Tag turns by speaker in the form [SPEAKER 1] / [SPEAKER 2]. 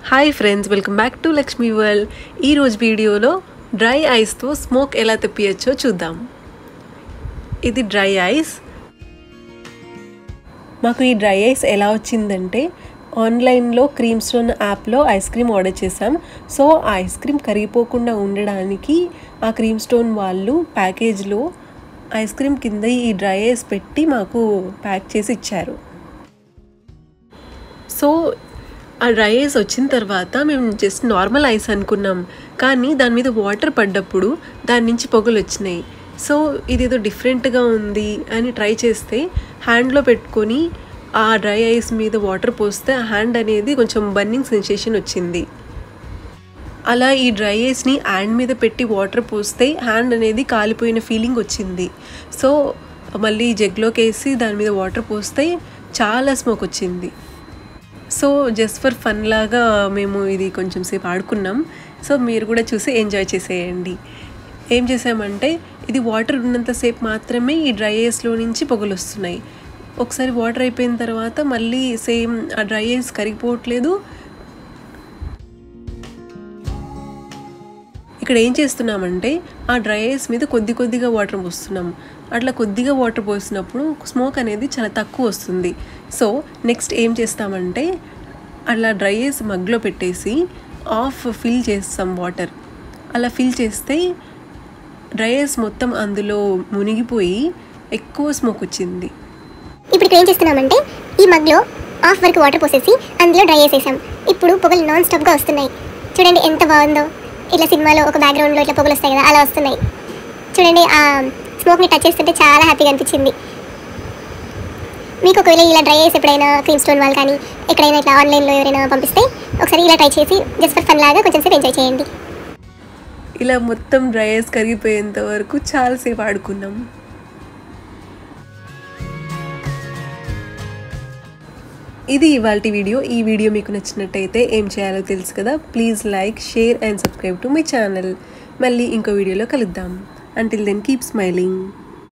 [SPEAKER 1] hi friends welcome back to Lakshmi world ఈరోజు వీడియోలో dry ఐస్తో smoke ఎలా తెప్పియచ్చో చూద్దాం ఇది డ్రై ఐస్ మాకు ఈ డ్రై ఐస్ ఎలా వచ్చిందంటే ఆన్లైన్లో క్రీమ్ స్టోన్ యాప్లో ఐస్ క్రీమ్ ఆర్డర్ చేసాం సో ఆ ఐస్ క్రీమ్ కరిగిపోకుండా ఉండడానికి ఆ క్రీమ్ స్టోన్ వాళ్ళు ప్యాకేజ్లో ఐస్ క్రీమ్ కింద ఈ డ్రై ఐస్ పెట్టి మాకు ప్యాక్ చేసి ఇచ్చారు సో ఆ డ్రై ఐస్ వచ్చిన తర్వాత మేము జస్ట్ నార్మల్ ఐస్ అనుకున్నాం కానీ దాని మీద వాటర్ పడ్డప్పుడు దాని నుంచి పొగలు వచ్చినాయి సో ఇదేదో డిఫరెంట్గా ఉంది అని ట్రై చేస్తే హ్యాండ్లో పెట్టుకొని ఆ డ్రై ఐస్ మీద వాటర్ పోస్తే ఆ హ్యాండ్ అనేది కొంచెం బర్నింగ్ సెన్సేషన్ వచ్చింది అలా ఈ డ్రై ఐస్ని హ్యాండ్ మీద పెట్టి వాటర్ పోస్తే హ్యాండ్ అనేది కాలిపోయిన ఫీలింగ్ వచ్చింది సో మళ్ళీ జగ్లోకి వేసి దాని మీద వాటర్ పోస్తే చాలా స్మోక్ వచ్చింది సో జస్ట్ ఫర్ ఫన్ లాగా మేము ఇది కొంచెం సేపు ఆడుకున్నాం సో మీరు కూడా చూసి ఎంజాయ్ చేసేయండి ఏం చేసామంటే ఇది వాటర్ ఉన్నంతసేపు మాత్రమే ఈ డ్రై ఐస్లో నుంచి పొగలు వస్తున్నాయి ఒకసారి వాటర్ అయిపోయిన తర్వాత మళ్ళీ సేమ్ ఆ డ్రై ఐస్ కరిగిపోవట్లేదు ఇక్కడ ఏం చేస్తున్నామంటే ఆ డ్రై ఐస్ మీద కొద్ది కొద్దిగా వాటర్ పోస్తున్నాం అట్లా కొద్దిగా వాటర్ పోసినప్పుడు స్మోక్ అనేది చాలా తక్కువ వస్తుంది సో నెక్స్ట్ ఏం చేస్తామంటే అలా డ్రై ఐస్ మగ్లో పెట్టేసి ఆఫ్ ఫిల్ చేస్తాం వాటర్ అలా ఫిల్ చేస్తే డ్రై ఐస్ మొత్తం అందులో మునిగిపోయి ఎక్కువ స్మోక్ వచ్చింది
[SPEAKER 2] ఇప్పుడు ఇక్కడ ఏం చేస్తున్నామంటే ఈ మగ్లో హాఫ్ వరకు వాటర్ పోసేసి అందులో డ్రై చేసేసాం ఇప్పుడు పొగలు నాన్ స్టాప్గా వస్తున్నాయి చూడండి ఎంత బాగుందో ఇట్లా సినిమాలో ఒక బ్యాక్గ్రౌండ్లో ఇట్లా పొగలు వస్తాయి కదా అలా వస్తున్నాయి చూడండి ఆ స్మోక్ని టచ్ చేస్తుంటే చాలా హ్యాపీగా అనిపించింది మీకు ఒకవేళ ఇలా డ్రై చేసి ఎప్పుడైనా క్రీమ్ స్టోన్ వాళ్ళు కానీ ఎక్కడైనా ఇట్లా ఆన్లైన్లో ఎవరైనా పంపిస్తే ఒకసారి ఇలా ట్రై చేసి జస్ట్ ఫర్ ఫన్ లాగా కొంచెం సేపు ఎంజాయ్ చేయండి
[SPEAKER 1] ఇలా మొత్తం డ్రై ఐస్ కరిగిపోయేంత వరకు చాలాసేపు ఆడుకున్నాం ఇది ఇవాళ వీడియో ఈ వీడియో మీకు నచ్చినట్టయితే ఏం చేయాలో తెలుసు కదా please like share and subscribe to my channel మళ్ళీ ఇంకో వీడియోలో కలుద్దాం అంటిల్ దెన్ కీప్ స్మైలింగ్